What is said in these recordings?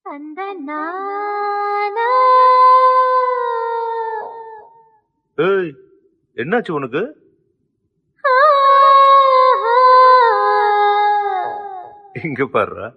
அந்த நானா ஏய் என்னாச்சு உனக்கு இங்க பாருடா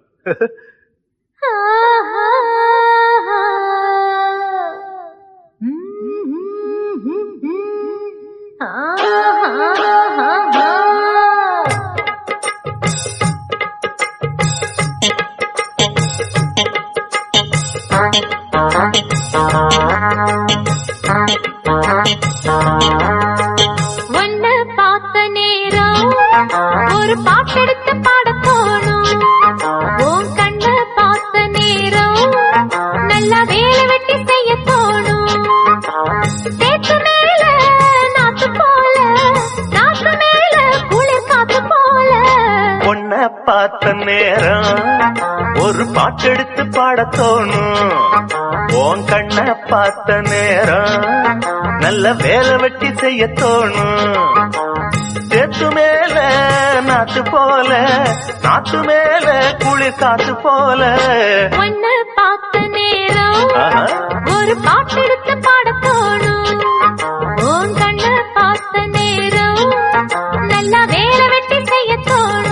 ஒன்னு பார்த்த நேரம் ஒரு பாட்டெடுத்து பாட தோணும் உன் கண்ணு பார்த்த நேரம் நல்லா வேலை வெட்டி செய்ய தோணும் தேக்கு மேல நாத்து போல நாத்து மேல குளிர் காத்து போல உன்னை பார்த்த நேரம் ஒரு பாட்டெடுத்து பாட தோணும் உன் கண்ணை பார்த்த நேரம் நல்ல வேலை வெட்டி செய்ய தோணும் சேத்து மேல நாத்து போல நாத்து மேல குளிர் காத்து போல ஒன்னு பார்த்த நேரம் ஆஹா. ஒரு பாட்டெடுத்து பாட தோணும் உன் கண்ணு பார்த்த நேரம் நல்லா வேலை வெட்டி செய்ய தோணும்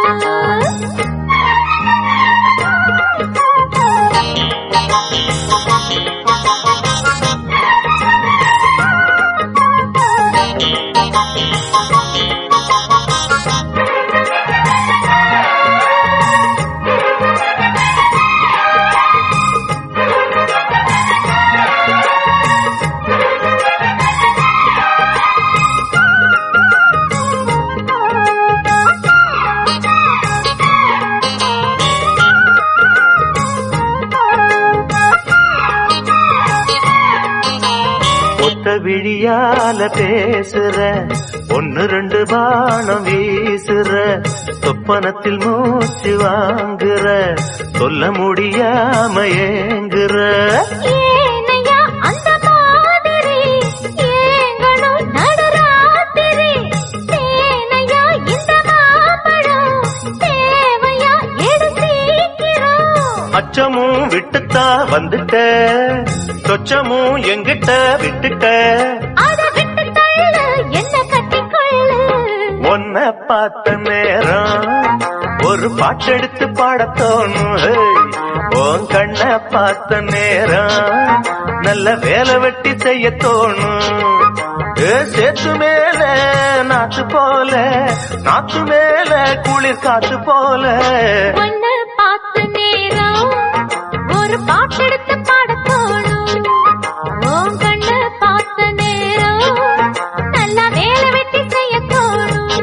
ஒத்த விழியால பேசுற ஒன்னு ரெண்டு பானம் வீசுற சொப்பனத்தில் மூச்சு வாங்குற சொல்ல முடியாம ஏங்குற ஏனையா அந்த மாதிரி ஏங்கணும் நடுராத்திரி தேனையா இந்த மாம்பழம் தேவையா எடு சீக்கிரம் அச்சமும் விட்டுத்தா வந்துட்ட சொச்சமும் எங்கிட்ட விட்டுட்ட அத விட்டு தள்ளு என்ன கட்டிக்கொள்ளு உன்னை பார்த்த நேரம் ஒரு பாட்டெடுத்து பாடத் தோணும் ஹேய். உன் கண்ணை பார்த்த நேரம் நல்ல வேலை வெட்டி செய்ய தோணும் ஏ, சேத்து மேல நாத்து போல நாத்து மேல குளிர் காத்து போல ஒன்னு பார்த்த நேரம் ஒரு பாட்டெடுத்து பாட தோணும் உன் கண்ணு பார்த்த நேரம் நல்லா வேலை வெட்டி செய்ய தோணும்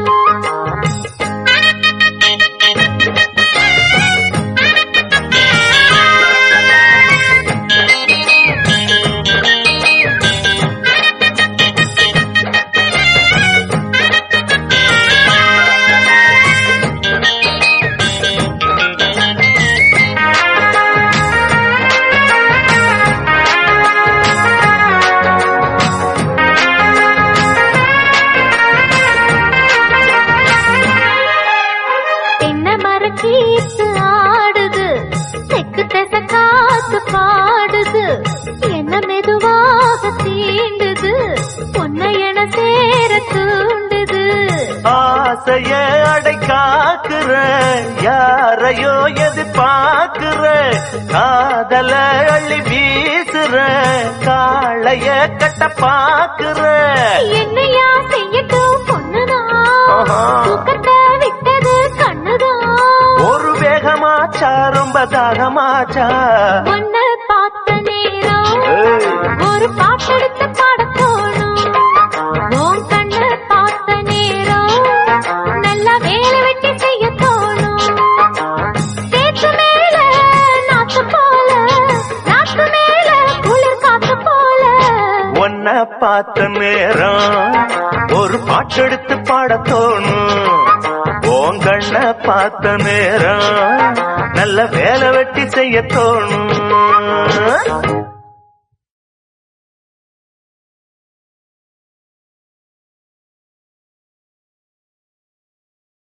தென்னை மரக்கீத்து ஆடுது தெக்கு தெச காத்து பாடுது என்ன மெதுவாக தீண்டுது பொன்னை என சேர தூண்டுது ஆசைய அடை காக்குற யாரையோ எதிர்பார்க்கிற காதல அள்ளி வீசுற காளைய கட்ட பாக்குற என்னையா செய்யட்டும் பொண்ணுதான் ஆஹா. தூக்கத்தை விட்டது கண்ணுதான் ஒரு வேகமாச்சா ரொம்ப தாகமாச்சா ஒன்ன பார்த்த நேரம் ஏய். ஒரு பாட்டெடுத்து பாட தோணும் உன் கண்ணு பார்த்த நேரம் நல்லா வேலை வெட்டி செய்ய தோணும் சேத்து மேல நாத்து போல நாத்து மேல குளிர் காத்து போல உன்னை பார்த்த நேரம் ஒரு பாட்டெடுத்து பாட தோணும் உன் கண்ண பார்த்த நேரம் நல்ல வேலை வெட்டி செய்ய தோணும்